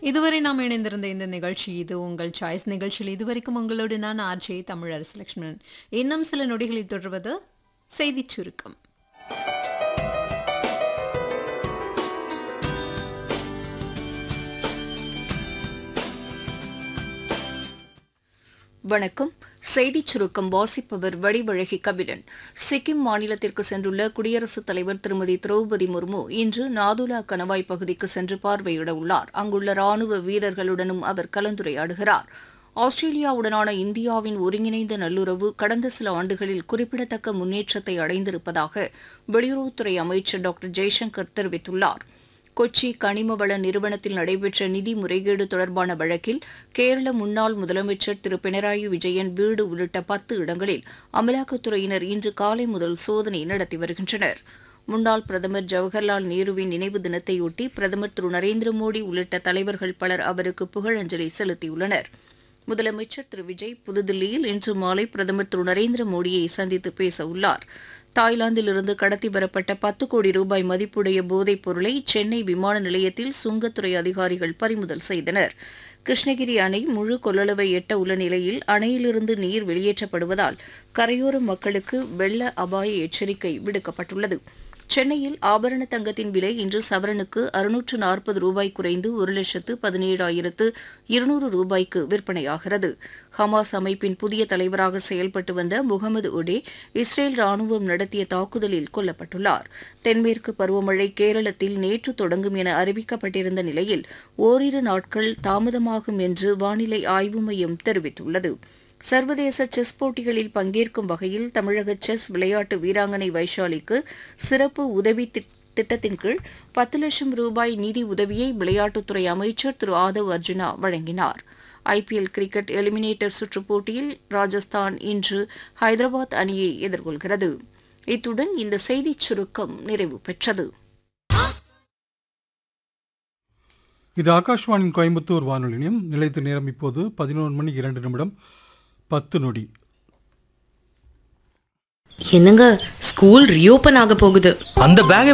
இதுவரை நாம் இணைந்திருந்த இந்த நிகழ்ச்சி இது உங்கள் சாய்ஸ் நிகழ்ச்சியில் இதுவரைக்கும் உங்களோடு நான் ஆர்ஜே தமிழரசு லட்சுமணன் இன்னும் சில நொடிகளில் தொடர்வது செய்திச் சுருக்கம் வணக்கம் செய்திச் சுருக்கம் வாசிப்பவர் வடிவழகி கபிலன் சிக்கிம் மாநிலத்திற்கு சென்றுள்ள குடியரசுத் தலைவர் திருமதி திரௌபதி முர்மு இன்று நாதுலா கணவாய் பகுதிக்கு சென்று பார்வையிட உள்ளார் அங்குள்ள ராணுவ வீரர்களுடனும் அவர் கலந்துரையாடுகிறார் ஆஸ்திரேலியாவுடனான இந்தியாவின் ஒருங்கிணைந்த நல்லுறவு கடந்த சில ஆண்டுகளில் குறிப்பிடத்தக்க முன்னேற்றத்தை அடைந்திருப்பதாக வெளியுறவுத்துறை அமைச்சர் டாக்டர் ஜெய்சங்கர் தெரிவித்துள்ளார் கொச்சி கனிம வள நிறுவனத்தில் நடைபெற்ற நிதி முறைகேடு தொடர்பான வழக்கில் கேரள முன்னாள் முதலமைச்சர் திரு பினராயி விஜயன் வீடு உள்ளிட்ட பத்து இடங்களில் அமலாக்கத்துறையினர் இன்று காலை முதல் சோதனை நடத்தி வருகின்றனர் முன்னாள் பிரதமர் ஜவஹர்லால் நேருவின் நினைவு தினத்தையொட்டி பிரதமர் திரு நரேந்திர மோடி உள்ளிட்ட தலைவர்கள் பலர் அவருக்கு புகழஞ்சலி செலுத்தியுள்ளனர் முதலமைச்சர் திரு விஜய் புதுதில்லியில் இன்று மாலை பிரதமர் திரு நரேந்திர மோடியை சந்தித்து பேச உள்ளார் தாய்லாந்திலிருந்து கடத்தி வரப்பட்ட பத்து கோடி ரூபாய் மதிப்புடைய போதைப் பொருளை சென்னை விமான நிலையத்தில் சுங்கத்துறை அதிகாரிகள் பறிமுதல் செய்தனர் கிருஷ்ணகிரி அணை முழு கொள்ளளவை எட்ட உள்ள நிலையில் அணையிலிருந்து நீர் வெளியேற்றப்படுவதால் கரையோர மக்களுக்கு வெள்ள அபாய எச்சரிக்கை விடுக்கப்பட்டுள்ளது சென்னையில் ஆபரண தங்கத்தின் விலை இன்று சவரனுக்கு அறுநூற்று நாற்பது ரூபாய் குறைந்து ஒரு லட்சத்து பதினேழாயிரத்து இருநூறு ரூபாய்க்கு விற்பனையாகிறது ஹமாஸ் அமைப்பின் புதிய தலைவராக செயல்பட்டு வந்த முகமது ஒடே இஸ்ரேல் ராணுவம் நடத்திய தாக்குதலில் கொல்லப்பட்டுள்ளார் தென்மேற்கு பருவமழை கேரளத்தில் நேற்று தொடங்கும் என அறிவிக்கப்பட்டிருந்த நிலையில் ஓரிரு நாட்கள் தாமதமாகும் என்று வானிலை ஆய்வு மையம் தெரிவித்துள்ளது சர்வதேச செஸ் போட்டிகளில் பங்கேற்கும் வகையில் தமிழக செஸ் விளையாட்டு வீராங்கனை வைஷாலிக்கு சிறப்பு உதவி திட்டத்தின் கீழ் பத்து லட்சம் ரூபாய் நிதி உதவியை விளையாட்டுத்துறை அமைச்சர் திரு ஆதவ் அர்ஜுனா வழங்கினார் ஐபிஎல் கிரிக்கெட் எலிமினேட்டர் சுற்றுப் போட்டியில் ராஜஸ்தான் இன்று ஹைதராபாத் அணியை எதிர்கொள்கிறது இத்துடன் இந்த செய்திச் சுருக்கம் நிறைவு பெற்றது இது ஆகாஷ்வாணியின் கோயம்புத்தூர் வானொலி நிலையம் நிலைத்த நேரம் இப்போது பதினொன்று மணி இரண்டு நிமிடம் பத்து நொடி என்னங்க ஸ்கூல் ரீஓபன் ஆக போகுது அந்த பேக்கை